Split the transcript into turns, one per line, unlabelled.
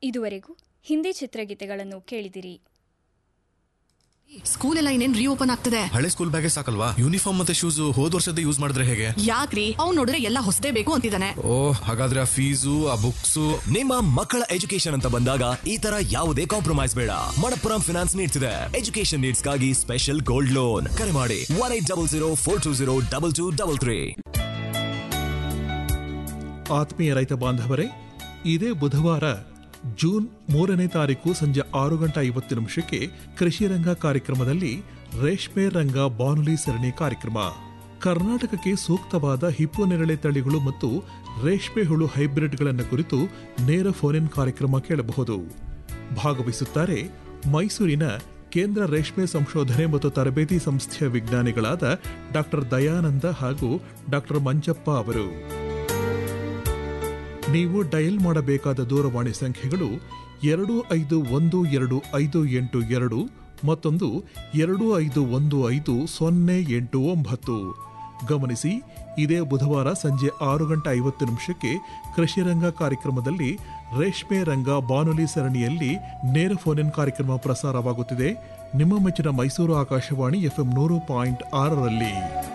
ಇದುವರೆಗೂ ಹಿಂದಿ ಚಿತ್ರಗೀತೆಗಳನ್ನು ಕೇಳಿದಿರಿ
ಸ್ಕೂಲ್ ಎಲ್ಲ ಇನ್ನೇನ್ ರೀಓಪನ್ ಆಗ್ತದೆ
ಹಳೆ ಸ್ಕೂಲ್ ಬ್ಯಾಗೇ ಸಾಕಲ್ವಾ ಯೂನಿಫಾರ್ಮ್ ಮತ್ತೆ ಶೂಸ್ ಹೋದ್ ವರ್ಷದ ಯೂಸ್ ಮಾಡಿದ್ರೆ ಹೇಗೆ
ಯಾಕ್ರಿ ಅವ್ನ್ ನೋಡಿದ್ರೆ ಎಲ್ಲ ಹೊಸದೇ ಬೇಕು ಅಂತಿದ್ದಾನೆ
ಓ ಹಾಗಾದ್ರೆ ಆ ಫೀಸು ಆ ಬುಕ್ಸು
ನಿಮ್ಮ ಮಕ್ಕಳ ಎಜುಕೇಶನ್ ಅಂತ ಬಂದಾಗ ಈ ತರ ಯಾವುದೇ ಕಾಂಪ್ರಮೈಸ್ ಬೇಡ ಮಣಪ್ಪುರಂ ಫಿನಾನ್ಸ್ ನೀಡ್ತಿದೆ ಎಜುಕೇಶನ್ ನೀಡ್ಸ್ಗಾಗಿ ಸ್ಪೆಷಲ್ ಗೋಲ್ಡ್ ಲೋನ್ ಕರೆ ಮಾಡಿ one eight double zero four two zero double two double three
ಆತ್ಮೀಯ ರೈತ ಬಾಂಧವರೇ ಇದೇ ಬುಧವಾರ ಜೂನ್ ಮೂರನೇ ತಾರೀಕು ಸಂಜೆ ಆರು ಗಂಟೆ ಐವತ್ತು ನಿಮಿಷಕ್ಕೆ ಕೃಷಿ ರಂಗ ಕಾರ್ಯಕ್ರಮದಲ್ಲಿ ರೇಷ್ಮೆ ರಂಗ ಬಾನುಲಿ ಸರಣಿ ಕಾರ್ಯಕ್ರಮ ಕರ್ನಾಟಕಕ್ಕೆ ಸೂಕ್ತವಾದ ಹಿಪ್ಪು ನೆರಳೆ ತಳಿಗಳು ಮತ್ತು ರೇಷ್ಮೆ ಹುಳು ಹೈಬ್ರಿಡ್ಗಳನ್ನು ಕುರಿತು ನೇರ ಫೋನ್ ಕಾರ್ಯಕ್ರಮ ಕೇಳಬಹುದು ಭಾಗವಹಿಸುತ್ತಾರೆ ಮೈಸೂರಿನ ಕೇಂದ್ರ ರೇಷ್ಮೆ ಸಂಶೋಧನೆ ಮತ್ತು ತರಬೇತಿ ಸಂಸ್ಥೆಯ ವಿಜ್ಞಾನಿಗಳಾದ ಡಾಕ್ಟರ್ ದಯಾನಂದ ಹಾಗೂ ಡಾಕ್ಟರ್ ಮಂಜಪ್ಪ ಅವರು ನೀವು ಡಯಲ್ ಮಾಡಬೇಕಾದ ದೂರವಾಣಿ ಸಂಖ್ಯೆಗಳು ಎರಡು ಐದು ಒಂದು ಎರಡು ಐದು ಎಂಟು ಎರಡು ಮತ್ತೊಂದು ಎರಡು ಐದು ಒಂದು ಐದು ಸೊನ್ನೆ ಎಂಟು ಒಂಬತ್ತು ಗಮನಿಸಿ ಇದೇ ಬುಧವಾರ ಸಂಜೆ ಆರು ಗಂಟೆ ಐವತ್ತು ನಿಮಿಷಕ್ಕೆ ಕೃಷಿರಂಗ ಕಾರ್ಯಕ್ರಮದಲ್ಲಿ ರೇಷ್ಮೆ ರಂಗ ಬಾನುಲಿ ಸರಣಿಯಲ್ಲಿ ನೇರ ಫೋನ್ ಇನ್ ಕಾರ್ಯಕ್ರಮ ಪ್ರಸಾರವಾಗುತ್ತಿದೆ ನಿಮ್ಮ ಮೆಚ್ಚಿನ ಮೈಸೂರು ಆಕಾಶವಾಣಿ ಎಫ್ಎಂ ನೂರು ಪಾಯಿಂಟ್ ಆರರಲ್ಲಿ